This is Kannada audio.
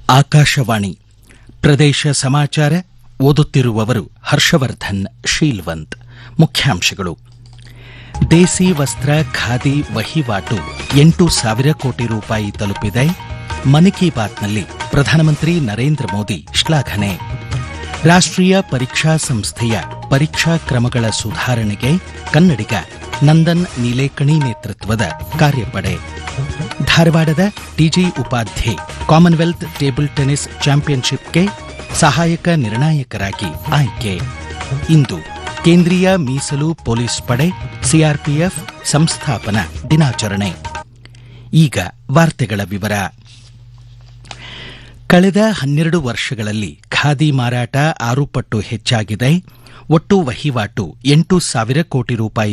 ಆಕಾಶವಾಣಿ ಪ್ರದೇಶ ಸಮಾಚಾರ ಓದುತ್ತಿರುವವರು ಹರ್ಷವರ್ಧನ್ ಶೀಲ್ವಂತ್ ಮುಖ್ಯಾಂಶಗಳು ದೇಸಿ ವಸ್ತ್ರ ಖಾದಿ ವಹಿವಾಟು ಎಂಟು ಸಾವಿರ ಕೋಟಿ ರೂಪಾಯಿ ತಲುಪಿದೆ ಮನ್ ಕಿ ಬಾತ್ನಲ್ಲಿ ಪ್ರಧಾನಮಂತ್ರಿ ನರೇಂದ್ರ ಮೋದಿ ಶ್ಲಾಘನೆ ರಾಷ್ಟ್ರೀಯ ಪರೀಕ್ಷಾ ಸಂಸ್ಥೆಯ ಪರೀಕ್ಷಾ ಕ್ರಮಗಳ ಸುಧಾರಣೆಗೆ ಕನ್ನಡಿಗ ನಂದನ್ ನೀಲೇಕಣಿ ನೇತೃತ್ವದ ಕಾರ್ಯಪಡೆ ಧಾರವಾಡದ TG Upadhye Commonwealth table tennis ಚಾಂಪಿಯನ್ಶಿಪ್ಗೆ ಸಹಾಯಕ ನಿರ್ಣಾಯಕರಾಗಿ ಆಯ್ಕೆ ಇಂದು ಕೇಂದ್ರೀಯ ಮೀಸಲು ಪೊಲೀಸ್ ಪಡೆ ಸಿಆರ್ಪಿಎಫ್ ಸಂಸ್ಥಾಪನಾ ದಿನಾಚರಣೆ ಈಗ ವಾರ್ತೆಗಳ ವಿವರ ಕಳೆದ ಹನ್ನೆರಡು ವರ್ಷಗಳಲ್ಲಿ ಖಾದಿ ಮಾರಾಟ ಆರು ಪಟ್ಟು ಹೆಚ್ಚಾಗಿದೆ ಒಟ್ಟು ವಹಿವಾಟು ಎಂಟು ಸಾವಿರ ಕೋಟಿ ರೂಪಾಯಿ